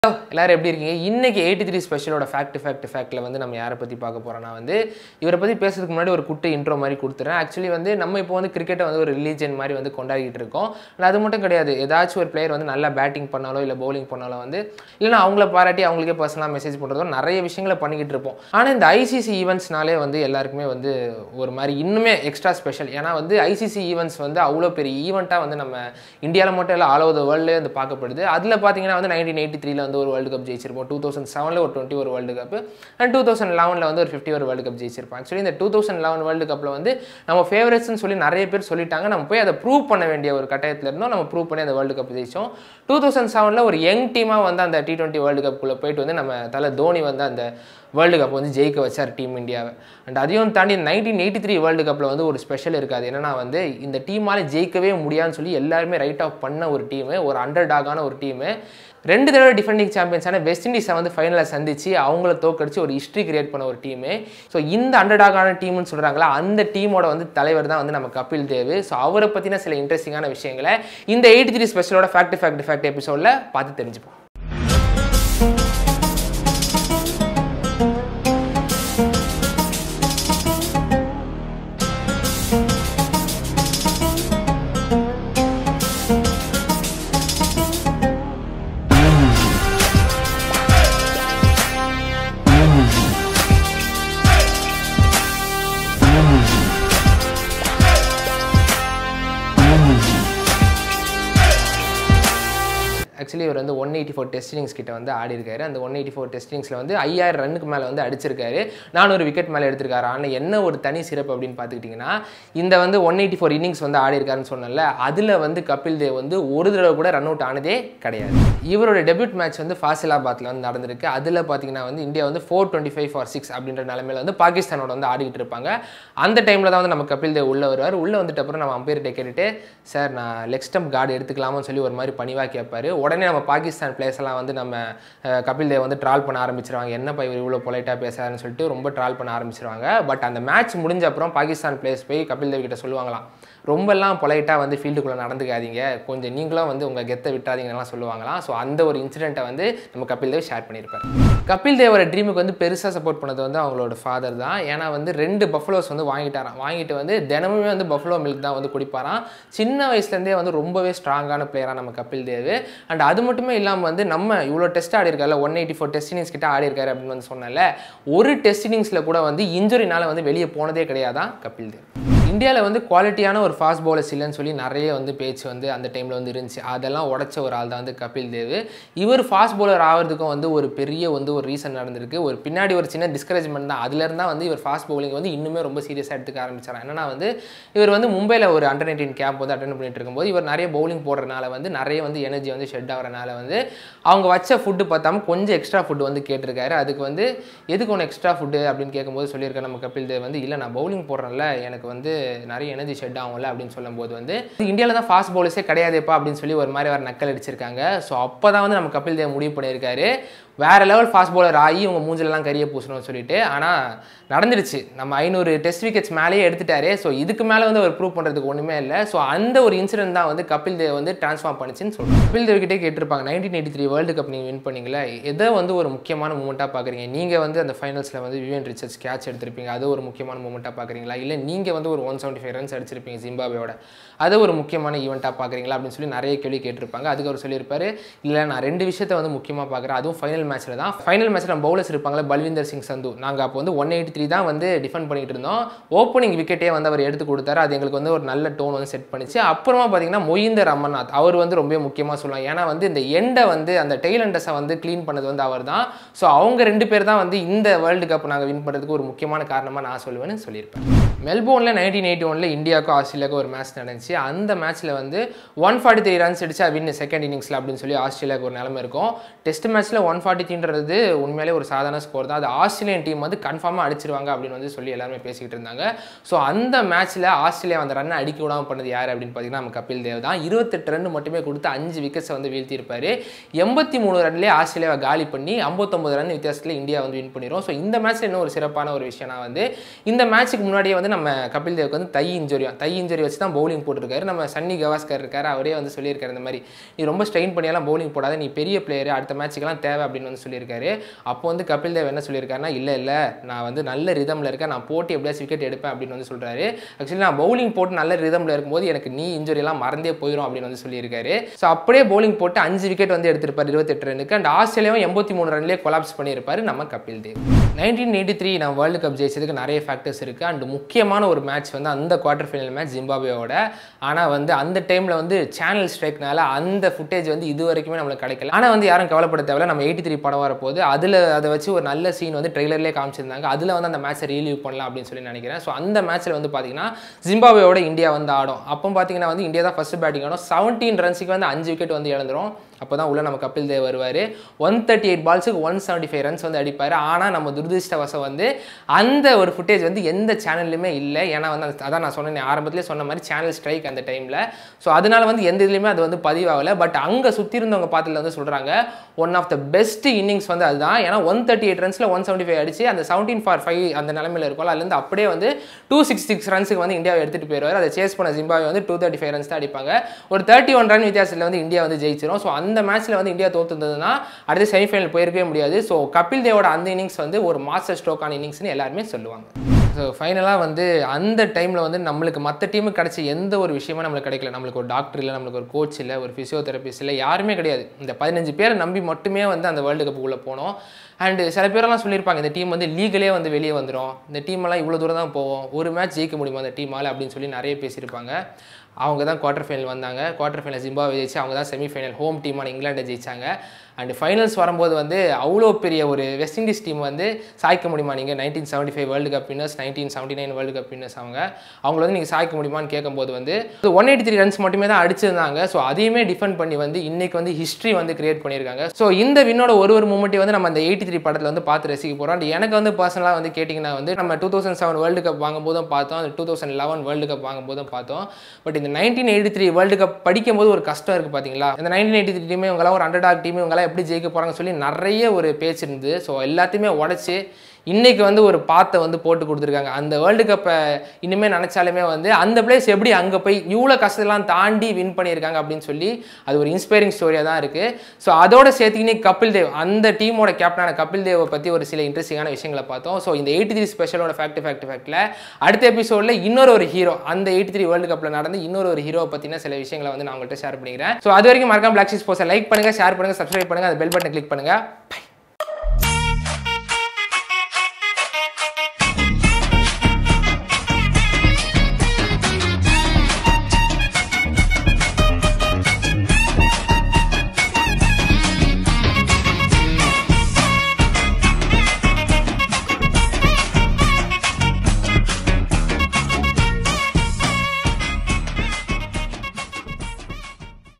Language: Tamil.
ஹலோ எல்லாரும் எப்படி இருக்கீங்க இன்னைக்கு எயிட்டி த்ரீ ஸ்பெஷலோட ஃபேக்ட் ஃபேக்ட் ஃபேக்டில் வந்து நம்ம யாரை பற்றி பார்க்க போகிறோம்னா வந்து இவரை பற்றி பேசுறதுக்கு முன்னாடி ஒரு குட்டி இன்ட்ரோ மாதிரி கொடுத்துறேன் ஆக்சுவலி வந்து நம்ம இப்போ வந்து கிரிக்கெட்டை வந்து ஒரு ரிலீஜன் மாதிரி வந்து கொண்டாடிட்டு இருக்கோம் ஆனால் அது மட்டும் கிடையாது ஏதாச்சும் ஒரு பிளேயர் வந்து நல்லா பேட்டிங் பண்ணாலோ இல்லை பவுலிங் பண்ணாலோ வந்து இல்லைனா அவங்கள பாராட்டி அவங்களுக்கே பர்சனலாக மெசேஜ் பண்ணுறதோ நிறைய விஷயங்களை பண்ணிக்கிட்டு இருப்போம் ஆனால் இந்த ஐசிசி ஈவெண்ட்ஸ்னாலே வந்து எல்லாருக்குமே வந்து ஒரு மாதிரி இன்னுமே எக்ஸ்ட்ரா ஸ்பெஷல் ஏன்னா வந்து ஐசிசி ஈவெண்ட்ஸ் வந்து அவ்வளோ பெரிய ஈவெண்ட்டாக வந்து நம்ம இந்தியாவில் மட்டும் இல்லை ஆல் ஓவர் த வேர்ல்டே வந்து பார்க்கப்படுது அதில் பார்த்தீங்கன்னா வந்து நைன்டீன் எயிட்டி த்ரீல வந்து ஒரு வேர்ல்டு கப் ஜெயிச்சிருப்போம் டூ தௌசண்ட் செவனில் ஒரு டுவெண்ட்டி ஒரு world cup and two thousand லெவனில் வந்து ஒரு ஃபிஃப்டி ஒரு வேர்ல்டு கப் ஜெயிச்சிருப்போம் ஆக்சுவலி இந்த டூ தௌசண்ட் லெவன் வேர்ல்டு கப்பில் வந்து நம்ம ஃபேவரட்ஸ்னு சொல்லி நிறைய பேர் சொல்லிட்டாங்க நம்ம போய் அதை ப்ரூவ் பண்ண வேண்டிய ஒரு கட்டாயத்தில் இருந்தோம் நம்ம ப்ரூவ் பண்ணி அந்த வேர்ல்டு கப் ஜெயிச்சோம் டூ தௌசண்ட் செவனில் ஒரு யங் டீமாக வந்து அந்த டி டுவெண்ட்டி வேர்ல்டு கப்புக்குள்ளே போயிட்டு வந்து நம்ம தலை தோனி வந்து அந்த வேர்ல்டு கப் வந்து ஜெயிக்க வச்சார் டீம் இந்தியாவை அண்ட் அதையும் தாண்டி நைன்டீன் எயிட்டி த்ரீ வேர்ல்டு கப்பில் வந்து ஒரு ஸ்பெஷல் இருக்காது என்னன்னா வந்து இந்த டீமால் ஜெயிக்கவே முடியாதுன்னு சொல்லி எல்லாருமே ரைட் ஆஃப் பண்ண ஒரு டீமு ஒரு அண்டர் டாகான ஒரு டீமு ரெண்டு தடவை டிஃபெண்டிங் சாம்பியன்ஸான வெஸ்ட் இண்டீஸை வந்து ஃபைனலில் சந்திச்சு அவங்கள தோக்கடிச்சு ஒரு ஹிஸ்ட்ரி கிரியேட் பண்ண ஒரு டீமு ஸோ இந்த அண்டர்டாகான டீம்னு சொல்கிறாங்களா அந்த டீமோட வந்து தலைவர் தான் வந்து நம்ம கபில் தேவ் ஸோ அவரை பற்றின சில இன்ட்ரெஸ்டிங்கான விஷயங்களை இந்த எயிட்டி த்ரீ ஸ்பெஷலோட ஃபேக்ட் ஃபேக்ட் ஃபேக்ட் எபிசோடில் பார்த்து தெரிஞ்சுப்போம் ஆக்சுவலி இவர் வந்து ஒன் எயிட்டி ஃபோர் டெஸ்டிங்ஸ் கிட்ட வந்து ஆடி இருக்காரு அந்த ஒன் எயிட்டி ஃபோர் டெஸ்டிங்ஸில் வந்து ஐயாயிரம் ரன்னுக்கு மேலே வந்து அடிச்சிருக்காரு நானூறு விக்கெட் மேலே எடுத்திருக்காரு ஆனால் என்ன ஒரு தனி சிறப்பு அப்படின்னு பார்த்துக்கிட்டிங்கன்னா இந்த வந்து ஒன் எயிட்டி ஃபோர் இன்னிங்ஸ் வந்து ஆடி இருக்காருன்னு சொன்னல அதில் வந்து கபில் தேவ் வந்து ஒரு தடவை கூட ரன் அவுட் ஆனதே கிடையாது இவரோட டெபியூட் மேட்ச் வந்து ஃபாசிலாபாத்தில் வந்து நடந்திருக்கு அதில் பார்த்தீங்கன்னா வந்து இந்தியா வந்து four twenty five for six அப்படின்ற நிலமையில வந்து பாகிஸ்தானோட வந்து ஆடிக்கிட்டு இருப்பாங்க அந்த டைமில் தான் வந்து நம்ம கபில் தேவ் உள்ளே வருவார் உள்ளே வந்துட்டு அப்புறம் நம்ம அம்பையர்கிட்ட கேட்டுட்டு சார் நான் லெக் ஸ்டம்ப் கார்டு எடுத்துக்கலாமான்னு சொல்லி ஒரு மாதிரி பணிவாக கேட்பாரு உடனே நம்ம பாகிஸ்தான் பிளேயர்ஸ் எல்லாம் வந்து நம்ம அஹ், கபில் தேவ் வந்து ட்ரால் பண்ண ஆரம்பிச்சிருவாங்க என்னப்பா இவர் இவ்வளோ பொலைட்டாக பேசுறாருன்னு சொல்லிட்டு ரொம்ப ட்ரால் பண்ண ஆரம்பிச்சிருவாங்க பட் அந்த மேட்ச் முடிஞ்ச அப்புறம் பாகிஸ்தான் பிளேயர்ஸ் போய் கபில் தேவ் கிட்ட சொல்லுவாங்களாம் ரொம்பலாம் பொலைட்டாக வந்து ஃபீல்டுக்குள்ளே நடந்துக்காதீங்க கொஞ்சம் நீங்களும் வந்து உங்கள் கெத்தை விட்டாதீங்கலாம் சொல்லுவாங்களாம் ஸோ அந்த ஒரு இன்சிடெண்ட்டை வந்து நம்ம கபில் தேவ் ஷேர் பண்ணியிருப்பார் கபில் தேவோட ட்ரீமுக்கு வந்து பெருசாக சப்போர்ட் பண்ணது வந்து அவங்களோட ஃபாதர் தான் ஏன்னா வந்து ரெண்டு பஃபலோஸ் வந்து வாங்கிட்டாராம் வாங்கிட்டு வந்து தினமுமே வந்து பஃபலோ மில்க் தான் வந்து குடிப்பாராம் சின்ன வயசுலேருந்தே வந்து ரொம்பவே ஸ்ட்ராங்கான பிளேயராக நம்ம கபில் தேவ் அண்ட் அது மட்டுமே இல்லாமல் வந்து நம்ம இவ்வளோ டெஸ்ட் ஆடி இருக்காருல்ல one eighty four test innings கிட்ட ஆடி இருக்காரு அப்படின்னு வந்து சொன்னல ஒரு டெஸ்ட் இன்னிங்ஸில் கூட வந்து இன்ஜுரினால வந்து வெளியே போனதே கிடையாதான் கபில் தேவ் இந்தியாவில் வந்து குவாலிட்டியான ஒரு ஃபாஸ்ட் பவுலர்ஸ் இல்லைன்னு சொல்லி நிறைய வந்து பேச்சு வந்து அந்த டைமில் வந்து இருந்துச்சு அதெல்லாம் உடச்ச ஒரு ஆள் தான் வந்து கபில் தேவ் இவர் ஃபாஸ்ட் பவுலர் ஆகிறதுக்கும் வந்து ஒரு பெரிய வந்து ஒரு ரீசன் நடந்திருக்கு ஒரு பின்னாடி ஒரு சின்ன டிஸ்கரேஜ்மெண்ட் தான் அதுலேருந்து தான் வந்து இவர் ஃபாஸ்ட் பவுலிங் வந்து இன்னுமே ரொம்ப சீரியஸாக எடுத்துக்க ஆரம்பிச்சார் என்னன்னா வந்து இவர் வந்து மும்பையில் ஒரு அண்டர் நைன்டீன் கேம்ப் வந்து அட்டன் பண்ணிட்டு இருக்கும்போது இவர் நிறைய பவுலிங் போடுறதுனால வந்து நிறைய வந்து எனர்ஜி வந்து ஷெட் ஆகிறனால வந்து அவங்க வச்ச ஃபுட்டு பார்த்தாம கொஞ்சம் எக்ஸ்ட்ரா ஃபுட் வந்து கேட்டிருக்காரு அதுக்கு வந்து எதுக்கு ஒன்று எக்ஸ்ட்ரா ஃபுட்டு அப்படின்னு கேட்கும்போது சொல்லியிருக்காரு நம்ம கபில் தேவ் வந்து இல்லை நான் பவுலிங் போடுறேன்ல எனக்கு வந்து நிறைய எனர்ஜி ஷெட் ஆகும்ல அப்படின்னு சொல்லும்போது வந்து இந்தியாவில் தான் ஃபாஸ்ட் பவுலர்ஸே கிடையாதுப்பா அப்படின்னு சொல்லி ஒரு மாதிரி ஒரு நக்கல் அடிச்சிருக்காங்க ஸோ அப்போ தான் வந்து நம்ம கபில் தேவ் முடிவு பண்ணியிருக்காரு வேற லெவல் ஃபாஸ்ட் பவுலர் ஆகி உங்கள் மூஞ்சிலலாம் கரிய பூசணும்னு சொல்லிட்டு ஆனால் நடந்துடுச்சு நம்ம ஐநூறு டெஸ்ட் விக்கெட்ஸ் மேலேயே எடுத்துட்டாரு ஸோ இதுக்கு மேலே வந்து அவர் ப்ரூவ் பண்ணுறதுக்கு ஒன்றுமே இல்லை ஸோ அந்த ஒரு இன்சிடென்ட் தான் வந்து கபில் தேவ் வந்து ட்ரான்ஸ்ஃபார்ம் பண்ணிச்சுன்னு சொல்லுவாங்க கபில் தேவ் கிட்டே கேட்டிருப்பாங்க nineteen eighty three world cup நீங்கள் வின் பண்ணீங்களே எதை வந்து ஒரு முக்கியமான மூமெண்ட்டாக பார்க்குறீங்க நீங்கள் வந்து அந்த ஃபைனல்ஸில் வந்து விவியன் ரிச்சர்ஸ் கேட்ச் எடுத்திருப்பீங்க அது ஒரு முக்கியமான மூமெண்ட்டாக பார்க்குறீங்களா இல்லை நீங்கள் வந்து ஒரு ஒன் செவன்ட்டி ஃபைவ் ரன்ஸ் அடிச்சிருப்பீங்க ஜிம்பாபேயோட அது ஒரு முக்கியமான ஈவெண்ட்டாக பார்க்குறீங்களா அப்படின்னு சொல்லி நிறைய கேள்வி கேட்டிருப்பாங்க அதுக்கு அவர் சொல்லியிருப்பாரு இல்லை நான் ரெண்டு விஷயத்தை வந்து முக்கியமாக பார்க்குறேன் அதுவும் ஃபைனல் மேட்ச்சில் தான் ஃபைனல் மேட்ச்சில் நம்ம பவுலர்ஸ் இருப்பாங்களே பல்விந்தர் சிங் சந்து நாங்கள் அப்போ வந்து ஒன் எயிட்டி த்ரீ தான் வந்து டிஃபெண்ட் பண்ணிட்டு இருந்தோம் ஓப்பனிங் விக்கெட்டே வந்து அவர் எடுத்து கொடுத்தாரு அது எங்களுக்கு வந்து ஒரு நல்ல டோன் வந்து செட் பண்ணிச்சு அப்புறமா பார்த்தீங்கன்னா மொயிந்தர் அமர்நாத் அவர் வந்து ரொம்ப முக்கியமாக சொல்லலாம் ஏன்னா வந்து இந்த எண்டை வந்து அந்த டெய்லண்டஸை வந்து க்ளீன் பண்ணது வந்து அவர் தான் ஸோ அவங்க ரெண்டு பேர் தான் வந்து இந்த வேர்ல்டு கப் நாங்கள் வின் பண்ணுறதுக்கு ஒரு முக்கியமான காரணமாக நான் சொல்லுவேன்னு சொல்லியிருப்பேன் மெல்போர்னில் நைன்டீன் எயிட்டி ஒனில் இந்தியாவுக்கும் ஆஸ்திரேலியாவுக்கும் ஒரு மேட்ச் நடந்துச்சு அந்த மேட்ச்சில் வந்து ஒன் ஃபார்ட்டி த்ரீ ரன்ஸ் அடிச்சா வின் செகண்ட் இன்னிங்ஸில் அப்படின்னு சொல்லி ஆஸ்திரேலியாவுக்கு ஒரு நிலமை இருக்கும் டெஸ்ட் மேட்ச்சில் ஒன் ஃபார்ட்டி த்ரீன்றது உண்மையிலே ஒரு சாதாரண ஸ்கோர் தான் அது ஆஸ்திரேலியன் டீம் வந்து கன்ஃபார்மாக அடிச்சிருவாங்க அப்படின்னு வந்து சொல்லி எல்லாருமே பேசிக்கிட்டு இருந்தாங்க ஸோ அந்த மேட்ச்சில் ஆஸ்திரேலியா அந்த ரன்னை அடிக்க விடாமல் பண்ணது யார் அப்படின்னு பார்த்தீங்கன்னா நம்ம கபில் தேவ் தான் இருபத்தெட்டு ரன் மட்டுமே கொடுத்து அஞ்சு விக்கெட்ஸை வந்து வீழ்த்தியிருப்பாரு எண்பத்தி மூணு ரன்லேயே ஆஸ்திரேலியாவை காலி பண்ணி ஐம்பத்தொம்பது ரன் வித்தியாசத்தில் இந்தியா வந்து வின் பண்ணிடும் ஸோ இந்த மேட்ச்சில் இன்னும் ஒரு சிறப்பான ஒரு விஷயம்னா வந்து இந்த மேட்ச்சுக்கு முன்னாடியே வந்து நம்ம கபில் தேவுக்கு வந்து தை இன்ஜுரி தை இன்ஜுரி வச்சு தான் பவுலிங் போட்டிருக்காரு நம்ம சன்னி கவாஸ்கர் இருக்காரு அவரே வந்து சொல்லியிருக்காரு இந்த மாதிரி நீ ரொம்ப ஸ்ட்ரெயின் பண்ணியெல்லாம் பவுலிங் போடாத நீ பெரிய பிளேயர் அடுத்த மேட்ச்சுக்கெல்லாம் தேவை அப்படின்னு வந்து சொல்லியிருக்காரு அப்போ வந்து கபில் தேவ் என்ன சொல்லியிருக்காருன்னா இல்லை இல்லை நான் வந்து நல்ல ரிதமில் இருக்கேன் நான் போட்டு எப்படியாச்சும் விக்கெட் எடுப்பேன் அப்படின்னு வந்து சொல்கிறாரு ஆக்சுவலி நான் பவுலிங் போட்டு நல்ல ரிதமில் இருக்கும்போது எனக்கு நீ இன்ஜுரி எல்லாம் மறந்தே போயிடும் அப்படின்னு வந்து சொல்லியிருக்காரு ஸோ அப்படியே பவுலிங் போட்டு அஞ்சு விக்கெட் வந்து எடுத்திருப்பார் இருபத்தெட்டு ரனுக்கு அண்ட் ஆஸ்திரேலியாவும் எண்பத்தி மூணு ரன்லேயே கொலாப்ஸ் பண்ணியிருப்பாரு நம்ம Kapil Dev nineteen eighty three நம்ம வேர்ல்டு கப் ஜெயிச்சதுக்கு நிறைய ஃபேக்டர்ஸ் இருக்குது அண்ட் முக்கியமான ஒரு மேட்ச் வந்து அந்த குவார்டர் ஃபைனல் மேட்ச் ஜிம்பாப்வேவோட ஆனால் வந்து அந்த டைமில் வந்து சேனல் ஸ்ட்ரைக்னால அந்த ஃபுட்டேஜ் வந்து இது வரைக்குமே நம்மளுக்கு கிடைக்கல ஆனால் வந்து யாரும் கவலைப்பட தேவையில்ல நம்ம எயிட்டி த்ரீ படம் வரப்போது அதில் அதை வச்சு ஒரு நல்ல சீன் வந்து ட்ரெய்லர்லேயே காமிச்சிருந்தாங்க அதில் வந்து அந்த மேட்ச்சை ரீலீவ் பண்ணலாம் அப்படின்னு சொல்லி நினைக்கிறேன் ஸோ அந்த மேட்ச்சில் வந்து பார்த்தீங்கன்னா ஜிம்பாப்வேவோட இந்தியா வந்து ஆடும் அப்போ பார்த்தீங்கன்னா வந்து இந்தியா தான் ஃபஸ்ட் பேட்டிங் ஆடும் செவன்டீன் ரன்ஸுக்கு வந்து அஞ்சு விக்கெட் வந்து இழந்துரும் அப்போ தான் உள்ள நம்ம கபில் தேவ் வருவார் ஒன் தேர்ட்டி எயிட் பால்ஸுக்கு ஒன் செவன்ட்டி ஃபைவ் ரன்ஸ் வந்து அடிப்பார் ஆனால் நம்ம துரதிருஷ்டவசம் வந்து அந்த ஒரு ஃபுட்டேஜ் வந்து எந்த சேனல்லையுமே இல்லை ஏன்னா வந்து அந்த- அதான் நான் சொன்னேன் ஆரம்பத்திலே சொன்ன மாதிரி சேனல் ஸ்ட்ரைக் அந்த டைமில் ஸோ அதனால வந்து எந்த இதுலையுமே அது வந்து பதிவாகலை பட் அங்கே சுற்றி இருந்தவங்க பார்த்ததுல வந்து சொல்கிறாங்க one of the best innings வந்து அதுதான் ஏன்னா ஒன் தேர்ட்டி எயிட் ரன்ஸில் ஒன் செவன்ட்டி ஃபைவ் அடிச்சு அந்த செவன்டீன் ஃபார் ஃபைவ் அந்த நிலமையில இருக்கும்ல அதுலேருந்து அப்படியே வந்து டூ சிக்ஸ் சிக்ஸ் ரன்ஸுக்கு வந்து இந்தியாவை எடுத்துகிட்டு போயிடுவார் அதை சேஸ் பண்ண ஜிம்பாவே வந்து டூ தேர்ட்டி ஃபைவ் ரன்ஸ் தான் அடிப்பாங்க ஒரு தேர்ட்டி ஒன் ரன் வித்தியாசத்தில் வந்து இந்தியா வந்து ஜெயிச்சிரும் ஸோ அந்த மேட்ச்சில் வந்து இந்தியா தோத்துருந்ததுன்னா அடுத்து செமிஃபைனல் போயிருக்கவே முடியாது ஸோ கபில் தேவோட அந்த இன்னிங்ஸ் வந்து ஒரு மாஸ்டர் ஸ்ட்ரோக்கான இன்னிங்ஸ்னு எல்லாருமே சொல்லுவாங்க ஸோ ஃபைனலாக வந்து அந்த டைமில் வந்து நம்மளுக்கு மற்ற டீமுக்கு கிடைச்ச எந்த ஒரு விஷயமும் நம்மளுக்கு கிடைக்கல நம்மளுக்கு ஒரு டாக்டர் இல்லை நம்மளுக்கு ஒரு கோச் இல்லை ஒரு ஃபிசியோதெரபிஸ்ட் இல்லை யாருமே கிடையாது இந்த பதினஞ்சு பேரை நம்பி மட்டுமே வந்து அந்த வேர்ல்டு கப்புக்குள்ளே போனோம் அண்டு சில பேரெல்லாம் சொல்லியிருப்பாங்க இந்த டீம் வந்து லீகலே வந்து வெளியே வந்துடும் இந்த டீமெல்லாம் இவ்வளோ தூரம் தான் போவோம் ஒரு மேட்ச் ஜெயிக்க முடியுமா அந்த டீமால் அப்படின்னு சொல்லி நிறைய பேசியிருப்பாங்க அவங்க தான் குவார்ட்டர் ஃபைனல் வந்தாங்க குவார்ட்டர் ஃபைனல் ஜிம்பாவே ஜெயிச்சு அவங்க தான் செமிஃபைனல் ஹோம் டீமான இங்கிலாண்டை ஜெயிச்சாங்க அண்ட் ஃபைனல்ஸ் வரும்போது வந்து அவ்வளோ பெரிய ஒரு வெஸ்ட் இண்டீஸ் டீம் வந்து சாய்க்க முடியுமா நீங்கள் nineteen seventy five world cup winners nineteen seventy nine world cup winners அவங்க அவங்கள வந்து நீங்கள் சாய்க்க முடியுமான்னு கேட்கும்போது வந்து ஒன் எயிட்டி த்ரீ ரன்ஸ் மட்டுமே தான் அடிச்சிருந்தாங்க ஸோ அதையுமே டிஃபெண்ட் பண்ணி வந்து இன்னைக்கு வந்து ஹிஸ்ட்ரி வந்து கிரியேட் பண்ணியிருக்காங்க ஸோ இந்த வின்னோட ஒரு ஒரு மூமெண்ட்டை வந்து நம்ம அந்த எயிட்டி த்ரீ படத்தில் வந்து பார்த்து ரசிக்க போகிறோம் அண்ட் எனக்கு வந்து பர்சனலாக வந்து கேட்டிங்கன்னா வந்து நம்ம two thousand seven world cup வாங்கும்போதும் பார்த்தோம் அந்த two thousand eleven world cup வாங்கும்போதும் பார்த்தோம் பட் இந்த nineteen eighty three world cup படிக்கும்போது ஒரு கஷ்டம் இருக்குது பார்த்தீங்களா இந்த நைன்டீன் எயிட்டி த்ரீ டீமே இவங்களாம் ஒரு அண்டர் டாக் டீம் இவங்களாம் எப்படி ஜெயிக்க போகிறாங்கன்னு சொல்லி நிறைய ஒரு பேச்சு இருந்தது ஸோ எல்லாத்தையுமே உடச்சி இன்னைக்கு வந்து ஒரு பாத்தை வந்து போட்டு கொடுத்துருக்காங்க அந்த வேர்ல்டு கப்பை இனிமேல் நினச்சாலுமே வந்து அந்த பிளேஸ் எப்படி அங்கே போய் இவ்வளோ கஷ்டத்தெல்லாம் தாண்டி வின் பண்ணியிருக்காங்க அப்படின்னு சொல்லி அது ஒரு இன்ஸ்பைரிங் ஸ்டோரியாக தான் இருக்குது ஸோ அதோட சேர்த்துக்கினே கபில் தேவ் அந்த டீமோட கேப்டனான கபில் தேவை பற்றி ஒரு சில இன்ட்ரெஸ்டிங்கான விஷயங்களை பார்த்தோம் ஸோ இந்த எயிட்டி த்ரீ ஸ்பெஷலோட ஃபேக்ட் ஃபேக்ட் ஃபேக்டில் அடுத்த எபிசோடில் இன்னொரு ஒரு ஹீரோ அந்த எயிட்டி த்ரீ வேர்ல்டு கப்பில் நடந்து இன்னொரு ஒரு ஹீரோ பற்றின சில விஷயங்களை வந்து நான் உங்கள்கிட்ட ஷேர் பண்ணிக்கிறேன் ஸோ அது வரைக்கும் மறக்காம பிளாக் ஸ்போர்ட்ஸை லைக் பண்ணுங்கள் ஷேர் பண்ணுங்கள் சப்ஸ்கிரைப் பண்ணுங்கள் அந்த பெல் பட்டனை கிளிக் பண்ணுங்கள்